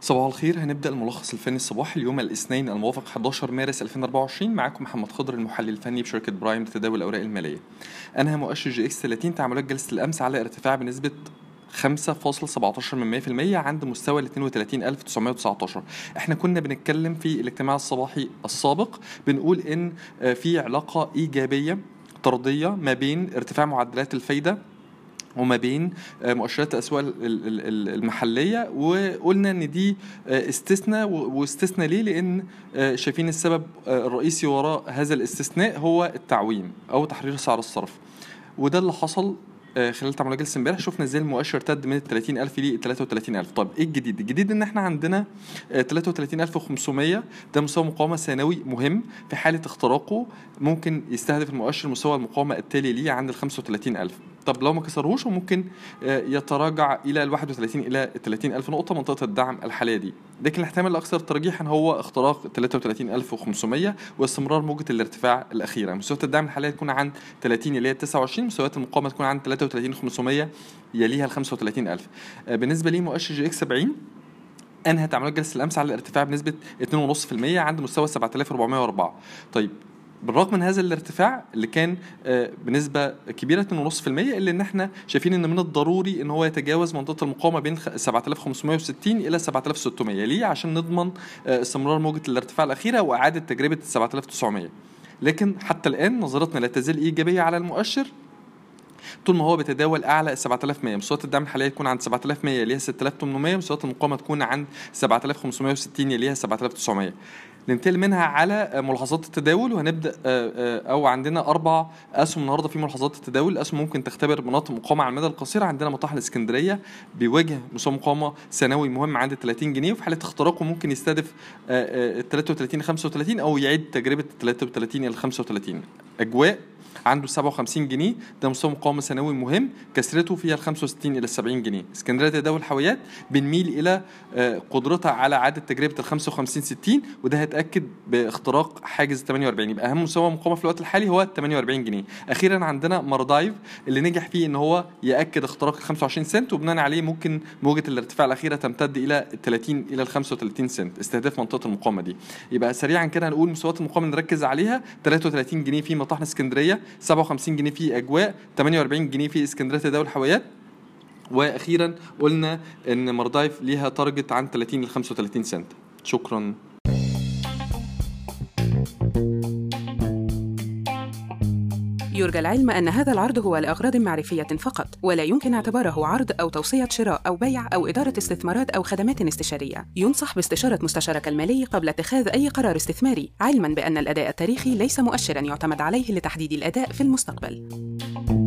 صباح الخير هنبدأ الملخص الفني الصباحي اليوم الاثنين الموافق 11 مارس 2024 معاكم محمد خضر المحلل الفني بشركة برايم لتداول الأوراق المالية. أنهى مؤشر جي اكس 30 تعاملات جلسة الأمس على ارتفاع بنسبة 5.17 من 100% عند مستوى ال 32919 احنا كنا بنتكلم في الاجتماع الصباحي السابق بنقول ان في علاقة إيجابية طردية ما بين ارتفاع معدلات الفايدة وما بين مؤشرات الاسواق المحليه وقلنا ان دي استثناء واستثناء ليه لان شايفين السبب الرئيسي وراء هذا الاستثناء هو التعويم او تحرير سعر الصرف وده اللي حصل خلال تعاملات جلسه امبارح شفنا ازاي المؤشر ارتد من ال 30000 ل 33000 طب ايه الجديد الجديد ان احنا عندنا 33500 ده مستوى مقاومه ثانوي مهم في حاله اختراقه ممكن يستهدف المؤشر مستوى المقاومه التالي ليه عند ال 35000 طب لو ما كسرهوش ممكن يتراجع الى ال 31 الى 30 الف نقطه منطقه الدعم الحاليه دي لكن الاحتمال الاكثر ترجيحا هو اختراق 33500 واستمرار موجه الارتفاع الاخيره مستويات الدعم الحاليه تكون عند 30 اللي هي 29 مستويات المقاومه تكون عند 33500 يليها ال 35000 بالنسبه لي مؤشر جي اكس 70 انهى تعاملات جلسه الامس على الارتفاع بنسبه 2.5% عند مستوى 7404 طيب بالرغم من هذا الارتفاع اللي كان بنسبه كبيره 2.5% الا ان احنا شايفين ان من الضروري ان هو يتجاوز منطقه المقاومه بين 7560 الى 7600 ليه عشان نضمن استمرار موجه الارتفاع الاخيره واعاده تجربه 7900 لكن حتى الان نظرتنا لا تزال ايجابيه على المؤشر طول ما هو بيتداول اعلى 7100 مستويات الدعم الحاليه تكون عند 7100 اللي هي 6800 مستويات المقاومه تكون عند 7560 اللي هي 7900 ننتقل منها على ملاحظات التداول وهنبدا او عندنا اربع اسهم النهارده في ملاحظات التداول الاسهم ممكن تختبر مناطق مقاومه على المدى القصير عندنا مطاح الاسكندريه بيواجه مستوى مقاومه ثانوي مهم عند 30 جنيه وفي حاله اختراقه ممكن يستهدف 33 35 او يعيد تجربه 33 الى 35 اجواء عنده 57 جنيه ده مستوى مقاومه سنوي مهم كسرته فيها ال 65 الى 70 جنيه اسكندريه تداول الحاويات بنميل الى قدرتها على اعاده تجربه ال 55 60 وده هيتاكد باختراق حاجز 48 يبقى اهم مستوى مقاومه في الوقت الحالي هو 48 جنيه اخيرا عندنا ماردايف اللي نجح فيه ان هو ياكد اختراق ال 25 سنت وبناء عليه ممكن موجه الارتفاع الاخيره تمتد الى ال 30 الى ال 35 سنت استهداف منطقه المقاومه دي يبقى سريعا كده هنقول مستويات المقاومه نركز عليها 33 جنيه في مطاحن اسكندريه 57 جنيه في اجواء 48 جنيه في اسكندريه تداول الحاويات واخيرا قلنا ان مردايف ليها تارجت عن 30 ل 35 سنت شكرا يرجى العلم أن هذا العرض هو لأغراض معرفية فقط، ولا يمكن اعتباره عرض أو توصية شراء أو بيع أو إدارة استثمارات أو خدمات استشارية. ينصح باستشارة مستشارك المالي قبل اتخاذ أي قرار استثماري، علماً بأن الأداء التاريخي ليس مؤشراً يعتمد عليه لتحديد الأداء في المستقبل.